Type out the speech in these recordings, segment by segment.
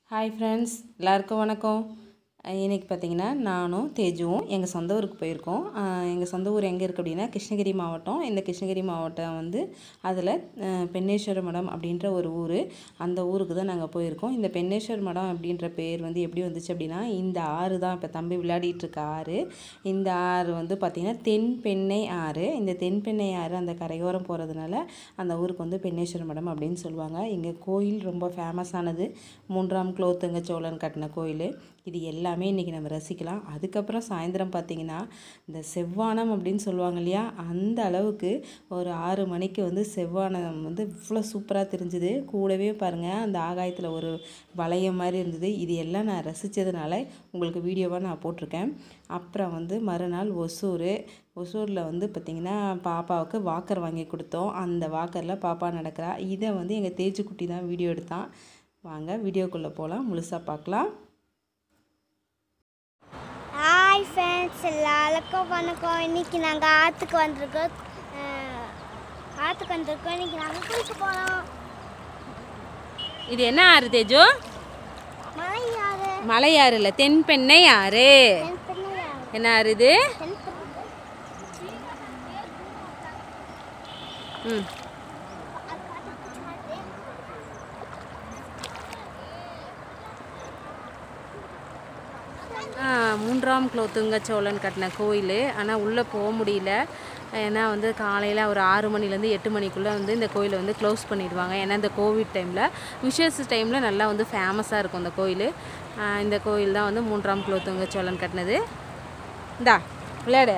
hi friends எல்லாருக்கும் வணக்கம் அஹ் இன்னைக்கு பார்த்தீங்கன்னா நானும் தேஜுவும் எங்கள் சொந்த ஊருக்கு போயிருக்கோம் எங்கள் சொந்த ஊர் எங்கே இருக்குது அப்படின்னா கிருஷ்ணகிரி மாவட்டம் இந்த கிருஷ்ணகிரி மாவட்டம் வந்து அதில் பெண்ணேஸ்வர மடம் அப்படின்ற ஒரு ஊர் அந்த ஊருக்கு தான் நாங்கள் போயிருக்கோம் இந்த பெண்ணேஸ்வர மடம் அப்படின்ற பேர் வந்து எப்படி வந்துச்சு அப்படின்னா இந்த ஆறு தான் இப்போ தம்பி விளையாடிட்டு இருக்க ஆறு இந்த ஆறு வந்து பார்த்திங்கன்னா தென்பெண்ணை ஆறு இந்த தென்பெண்ணை ஆறு அந்த கரையோரம் போகிறதுனால அந்த ஊருக்கு வந்து பெண்ணேஸ்வர மடம் அப்படின்னு சொல்லுவாங்க இங்கே கோயில் ரொம்ப ஃபேமஸானது மூன்றாம் குலோத்துங்க சோழன் கட்டின கோயில் இது எல்லாமே இன்றைக்கி நம்ம ரசிக்கலாம் அதுக்கப்புறம் சாயந்தரம் பார்த்திங்கன்னா இந்த செவ்வானம் அப்படின்னு சொல்லுவாங்க இல்லையா அந்த அளவுக்கு ஒரு ஆறு மணிக்கு வந்து செவ்வானம் வந்து இவ்வளோ சூப்பராக தெரிஞ்சுது கூடவே பாருங்கள் அந்த ஆகாயத்தில் ஒரு வளையம் மாதிரி இருந்தது இது எல்லாம் நான் ரசித்ததுனால உங்களுக்கு வீடியோவாக நான் போட்டிருக்கேன் அப்புறம் வந்து மறுநாள் ஒசூர் ஒசூரில் வந்து பார்த்திங்கன்னா பாப்பாவுக்கு வாக்கர் வாங்கி கொடுத்தோம் அந்த வாக்கரில் பாப்பா நடக்கிறா இதை வந்து எங்கள் தேஜுக்குட்டி தான் வீடியோ எடுத்தான் வாங்க வீடியோக்குள்ளே போகலாம் முழுசாக பார்க்கலாம் ஹாய் ஃப்ரெண்ட்ஸ் எல்லாருக்கும் வணக்கம் இன்னைக்கு நாங்கள் ஆற்றுக்கு வந்திருக்கோம் அஹ், ஆற்றுக்கு வந்திருக்கோம் இன்னைக்கு நாங்கள் குளிக்க போகிறோம் இது என்ன ஆறு தேஜு மழை யாரு மலையாறு இல்லை தென்பெண்ணை ஆறு தென்பெண்ணை யாரு என்ன ஆறு இது தென்பெண்ணை ம் ஆ, மூன்றாம் குலோத்துங்க சோழன் கட்டின கோயில் ஆனால் உள்ளே போக முடியல ஏன்னா வந்து காலையில் ஒரு ஆறு மணிலேருந்து எட்டு மணிக்குள்ளே வந்து இந்த கோயிலை வந்து க்ளோஸ் பண்ணிடுவாங்க ஏன்னா இந்த கோவிட் டைமில் விசேஷ டைமில் நல்லா வந்து ஃபேமஸாக இருக்கும் இந்த கோயில் ஆ, இந்த கோயில் தான் வந்து மூன்றாம் குலோத்துங்க சோழன் கட்டினது இந்தா விளையாடு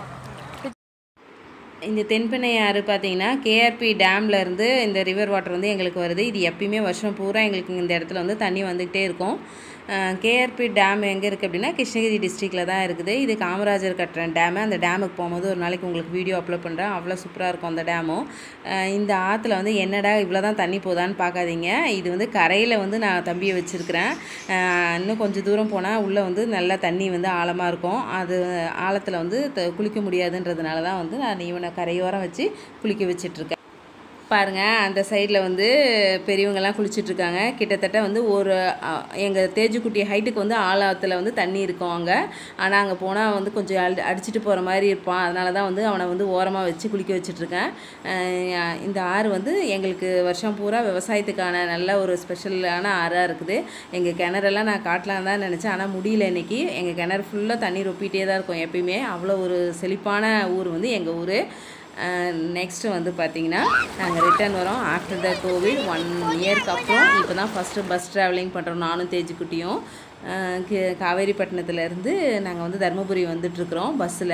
இந்த தென்பெண்ணை ஆறு பார்த்தீங்கன்னா கேஆர்பி டேம்ல இருந்து இந்த ரிவர் வாட்டர் வந்து எங்களுக்கு வருது இது எப்பயுமே வருஷம் பூரா எங்களுக்கு இந்த இடத்துல வந்து தண்ணி வந்துக்கிட்டே இருக்கும் கேஆர்பி டேம் எங்கே இருக்குது அப்படின்னா கிருஷ்ணகிரி டிஸ்ட்ரிக்டில் தான் இருக்குது இது காமராஜர் கட்டுற டேமு அந்த டேமுக்கு போகும்போது ஒரு நாளைக்கு உங்களுக்கு வீடியோ அப்லோட் பண்ணுறேன் அவ்வளோ சூப்பராக இருக்கும் அந்த டேமும் அஹ் இந்த ஆற்றுல வந்து என்னடா இவ்வளோ தான் தண்ணி போதான்னு பார்க்காதீங்க இது வந்து கரையில் வந்து நான் தம்பியை வச்சுருக்கிறேன் இன்னும் கொஞ்சம் தூரம் போனால் உள்ளே வந்து நல்லா தண்ணி வந்து ஆழமாக இருக்கும் அது ஆழத்தில் வந்து த- குளிக்க முடியாதுன்றதுனால தான் வந்து நான் இவனை கரையோரம் வச்சு குளிக்க வச்சிட்ருக்கேன் பாருங்க அந்த சைடில் வந்து பெரியவங்கெல்லாம் குளிச்சிட்டு இருக்காங்க கிட்டத்தட்ட வந்து ஒரு எங்கள் தேஜுக்குட்டி ஹைட்டுக்கு வந்து ஆழத்தில் வந்து தண்ணி இருக்கும் அங்கே ஆனால் அங்கே போனால் வந்து கொஞ்சம் அடி அடிச்சிட்டு போகிற மாதிரி இருப்பான் அதனால தான் வந்து அவனை வந்து ஓரமாக வச்சு குளிக்க வச்சிட்ருக்கேன் இந்த ஆறு வந்து எங்களுக்கு வருஷம் பூரா விவசாயத்துக்கான நல்ல ஒரு ஸ்பெஷலான ஆறாக இருக்குது எங்கள் கிணறெல்லாம் நான் காட்டலாம் தான் நினச்சேன் ஆனால் முடியல இன்னைக்கு எங்கள் கிணறு ஃபுல்லாக தண்ணி ரொப்பிட்டே தான் இருக்கும் எப்பயுமே அவ்வளோ ஒரு செழிப்பான ஊர் வந்து எங்கள் ஊர் நெக்ஸ்ட்டு வந்து பார்த்தீங்கன்னா நாங்கள் ரிட்டர்ன் வரோம் ஆஃப்டர் த கோவிட் ஒன் இயர்க்கு அப்புறம் இப்போ தான் ஃபஸ்ட்டு பஸ் ட்ராவலிங் பண்ணுறோம் நானும் தேஜுக்குட்டியும் அஹ் கி- காவேரிப்பட்டினத்துலேருந்து நாங்கள் வந்து தருமபுரி வந்துட்டுருக்குறோம் பஸ்ஸில்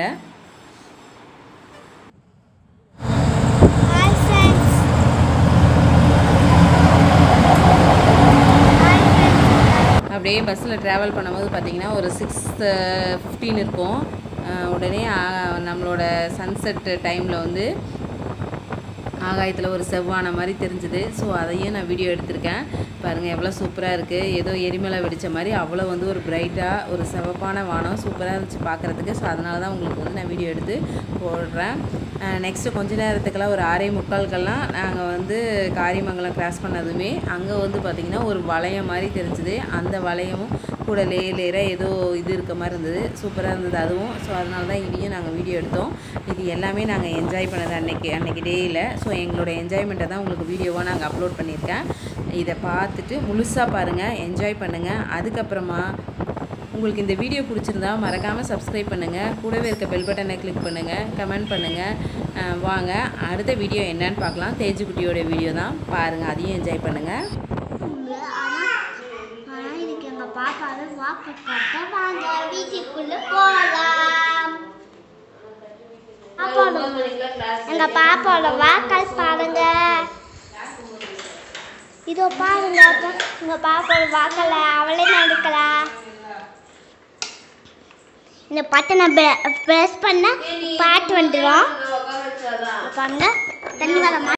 ஹாய் ஃப்ரெண்ட்ஸ் அப்படியே பஸ்ஸில் ட்ராவல் பண்ணும்போது பார்த்தீங்கன்னா ஒரு சிக்ஸ் ஃபிஃப்டீன் இருக்கும் அஹ் உடனே ஆ- நம்மளோட சன்செட் டைமில் வந்து ஆகாயத்தில் ஒரு செவ்வான மாதிரி தெரிஞ்சுது ஸோ அதையும் நான் வீடியோ எடுத்திருக்கேன் பாருங்கள் எவ்வளோ சூப்பராக இருக்குது ஏதோ எரிமலை வெடித்த மாதிரி அவ்வளோ வந்து ஒரு பிரைட்டாக ஒரு சிவப்பான வானம் சூப்பராக இருந்துச்சு பார்க்குறதுக்கு ஸோ அதனால தான் உங்களுக்கு வந்து நான் வீடியோ எடுத்து போடுறேன் நெக்ஸ்ட்டு கொஞ்ச நேரத்துக்கெல்லாம் ஒரு ஆறே முக்கால்கெல்லாம் நாங்கள் வந்து காரியமங்கலம் கிராஸ் பண்ணதுமே அங்கே வந்து பார்த்திங்கன்னா ஒரு வளையம் மாதிரி தெரிஞ்சுது அந்த வளையமும் கூட லே லேயராக ஏதோ இது இருக்க மாதிரி இருந்தது சூப்பராக இருந்தது அதுவும் ஸோ அதனால தான் இதையும் நாங்கள் வீடியோ எடுத்தோம் இது எல்லாமே நாங்கள் என்ஜாய் பண்ணது அன்னைக்கு அன்னைக்கு டேயில் ஸோ எங்களோட என்ஜாய்மெண்ட்டை தான் உங்களுக்கு வீடியோவாக நாங்கள் அப்லோட் பண்ணியிருக்கேன் இதை பார்த்துட்டு முழுசாக பாருங்கள் என்ஜாய் பண்ணுங்கள் அதுக்கப்புறமா உங்களுக்கு இந்த வீடியோ பிடிச்சிருந்தா மறக்காமல் சப்ஸ்கிரைப் பண்ணுங்கள் கூடவே இருக்க பெல் பட்டனை கிளிக் பண்ணுங்கள் கமெண்ட் பண்ணுங்கள் வாங்க அடுத்த வீடியோ என்னன்னு பார்க்கலாம் தேஜுக்குட்டியோட வீடியோ தான் பாருங்கள் அதையும் என்ஜாய் பண்ணுங்கள் ஆனால் இன்னைக்கு எங்கள் பாப்பாவை வாக்கு காட்ட வாங்க வீட்டுக்குள்ளே போகலாம் பாப்பாவோட எங்கள் பாப்பாவோட வாக்கல் பாருங்க இதோ பாருங்க அப்போ எங்கள் பாப்பாவோட வாக்கலை அவளே நடக்கலாம் இந்த பட்டனை ப்ரெஸ் பண்ண பாட்டு வந்துடும் பாருங்க தண்ணி வர